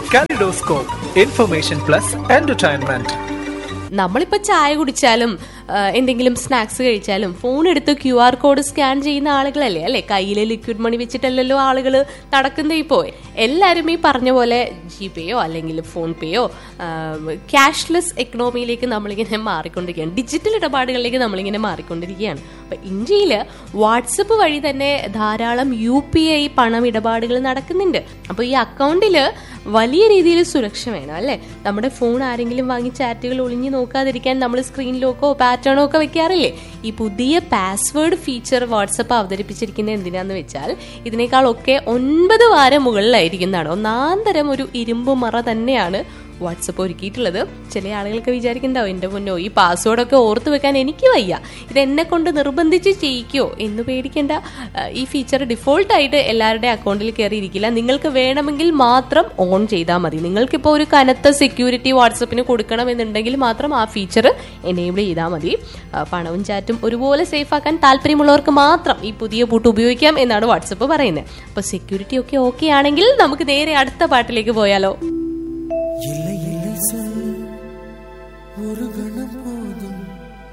Kaleidoscope, Information Plus Entertainment. നമ്മളിപ്പോ ചായ കുടിച്ചാലും ആ, എന്തെങ്കിലും സ്നാക്സ് കഴിച്ചാലും ഫോൺ എടുത്ത് ക്യു ആർ കോഡ് സ്കാൻ ചെയ്യുന്ന ആളുകളല്ലേ അല്ലെ കയ്യിൽ ലിക്വിഡ് മണി വെച്ചിട്ടല്ലല്ലോ ആളുകൾ നടക്കുന്നത് ഇപ്പോൾ എല്ലാവരും ഈ പറഞ്ഞ പോലെ ജി പേയോ അല്ലെങ്കിൽ ഫോൺ പേയോ ക്യാഷ്ലെസ് എക്കണോമിയിലേക്ക് നമ്മളിങ്ങനെ മാറിക്കൊണ്ടിരിക്കുകയാണ് ഡിജിറ്റൽ ഇടപാടുകളിലേക്ക് നമ്മളിങ്ങനെ മാറിക്കൊണ്ടിരിക്കുകയാണ് അപ്പൊ ഇന്ത്യയിൽ വാട്സപ്പ് വഴി തന്നെ ധാരാളം യു പി ഐ പണം ഇടപാടുകൾ നടക്കുന്നുണ്ട് അപ്പൊ ഈ അക്കൗണ്ടിൽ വലിയ രീതിയിൽ സുരക്ഷ വേണം അല്ലേ നമ്മുടെ ഫോൺ ആരെങ്കിലും വാങ്ങി ചാറ്റുകൾ ഒളിഞ്ഞു നോക്കാതിരിക്കാൻ നമ്മൾ സ്ക്രീൻ ലോക്കോ പാറ്റേണോ ഒക്കെ വെക്കാറില്ലേ ഈ പുതിയ പാസ്വേഡ് ഫീച്ചർ വാട്സപ്പ് അവതരിപ്പിച്ചിരിക്കുന്നത് എന്തിനാന്ന് വെച്ചാൽ ഇതിനേക്കാളൊക്കെ ഒൻപത് വാരം മുകളിലായിരിക്കുന്നതാണ് ഒന്നാം തരം ഒരു ഇരുമ്പ് മറ തന്നെയാണ് വാട്സപ്പ് ഒരുക്കിയിട്ടുള്ളത് ചില ആളുകൾക്ക് വിചാരിക്കുന്നുണ്ടാവും എൻ്റെ മുന്നോ ഈ പാസ്വേഡൊക്കെ ഓർത്ത് വെക്കാൻ എനിക്ക് വയ്യ ഇത് എന്നെ കൊണ്ട് നിർബന്ധിച്ച് ചെയ്യിക്കോ എന്ന് പേടിക്കേണ്ട ആ, ഈ ഫീച്ചർ ഡിഫോൾട്ടായിട്ട് എല്ലാവരുടെ അക്കൗണ്ടിൽ കയറി ഇരിക്കില്ല നിങ്ങൾക്ക് വേണമെങ്കിൽ മാത്രം ഓൺ ചെയ്താൽ മതി നിങ്ങൾക്കിപ്പോൾ ഒരു കനത്ത സെക്യൂരിറ്റി വാട്സപ്പിന് കൊടുക്കണമെന്നുണ്ടെങ്കിൽ മാത്രം ആ ഫീച്ചർ എനേബിൾ ചെയ്താൽ മതി ആ, പണവും ചാറ്റും ഒരുപോലെ സേഫ് ആക്കാൻ താല്പര്യമുള്ളവർക്ക് മാത്രം ഈ പുതിയ പൂട്ട് ഉപയോഗിക്കാം എന്നാണ് വാട്സപ്പ് പറയുന്നത് അപ്പോൾ സെക്യൂരിറ്റി ഒക്കെ ഓക്കെ ആണെങ്കിൽ നമുക്ക് നേരെ അടുത്ത പാട്ടിലേക്ക് പോയാലോ இல்லை இல்லை சொல் ஒரு கணம்